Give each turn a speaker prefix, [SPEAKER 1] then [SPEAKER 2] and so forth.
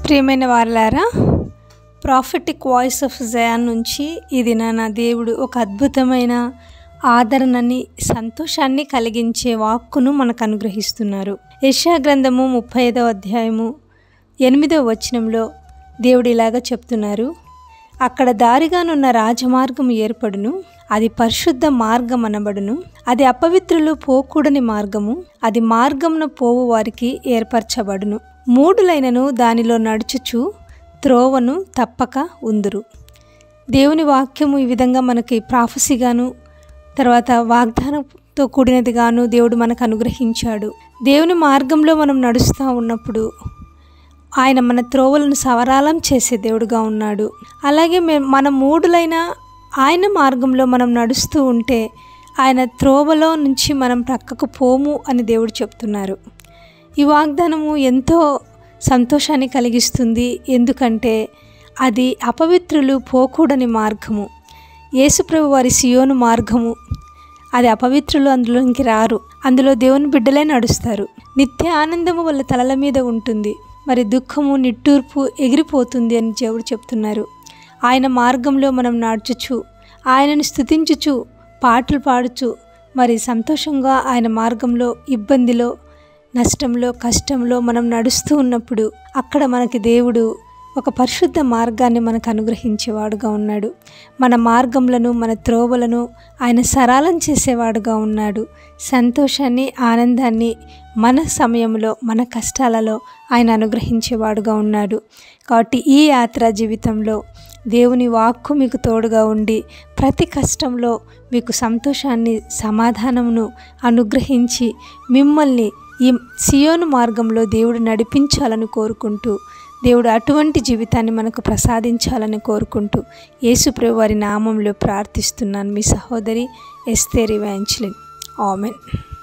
[SPEAKER 1] ప్రియమైన వారలారా prophetic voice of Zion నుంచి ఇది నా దేవుడు ఒక అద్భుతమైన ఆదరణని సంతోషాన్ని కలిగించే వాక్కును మనకు అనుగ్రహిస్తున్నారు యెషయా గ్రంథము ముప్పై ఐదవ అధ్యాయము ఎనిమిదవ వచనంలో దేవుడు ఇలాగ చెప్తున్నారు అక్కడ దారిగానున్న రాజమార్గము ఏర్పడును అది పరిశుద్ధ మార్గం అనబడును అది అపవిత్రులు పోకూడని మార్గము అది మార్గమున పోవు వారికి ఏర్పరచబడును మూడులైనను దానిలో నడుచుచు త్రోవను తప్పక ఉందురు దేవుని వాక్యము ఈ విధంగా మనకి ప్రాఫసిగాను తర్వాత వాగ్దానంతో కూడినదిగాను దేవుడు మనకు అనుగ్రహించాడు దేవుని మార్గంలో మనం నడుస్తూ ఉన్నప్పుడు ఆయన మన త్రోవలను సవరాలం చేసే దేవుడుగా ఉన్నాడు అలాగే మే మన మూడులైన ఆయన మార్గంలో మనం నడుస్తూ ఉంటే ఆయన త్రోవలో నుంచి మనం ప్రక్కకు పోము అని దేవుడు చెప్తున్నారు ఈ వాగ్దానము ఎంతో సంతోషాన్ని కలిగిస్తుంది ఎందుకంటే అది అపవిత్రులు పోకూడని మార్గము యేసుప్రభు వారి సియోను మార్గము అది అపవిత్రులు అందులోనికి రారు అందులో దేవుని బిడ్డలే నడుస్తారు నిత్య ఆనందము వాళ్ళ తలల మీద ఉంటుంది మరి దుఃఖము నిట్టూర్పు ఎగిరిపోతుంది అని దేవుడు చెప్తున్నారు ఆయన మార్గంలో మనం నడుచుచు ఆయనను స్థుతించుచు పాటలు పాడుచు మరి సంతోషంగా ఆయన మార్గంలో ఇబ్బందిలో నష్టంలో కష్టంలో మనం నడుస్తూ ఉన్నప్పుడు అక్కడ మనకి దేవుడు ఒక పరిశుద్ధ మార్గాన్ని మనకు అనుగ్రహించేవాడుగా ఉన్నాడు మన మార్గములను మన త్రోవలను ఆయన సరళం చేసేవాడుగా ఉన్నాడు సంతోషాన్ని ఆనందాన్ని మన సమయంలో మన కష్టాలలో ఆయన అనుగ్రహించేవాడుగా ఉన్నాడు కాబట్టి ఈ యాత్ర జీవితంలో దేవుని వాక్కు మీకు తోడుగా ఉండి ప్రతి కష్టంలో మీకు సంతోషాన్ని సమాధానమును అనుగ్రహించి మిమ్మల్ని ఈ సియోను మార్గంలో దేవుడు నడిపించాలని కోరుకుంటూ దేవుడు అటువంటి జీవితాన్ని మనకు ప్రసాదించాలని కోరుకుంటూ యేసుప్రభు వారి నామంలో ప్రార్థిస్తున్నాను మీ సహోదరి ఎస్తేరి వ్యాంచ్లిన్ ఆమెన్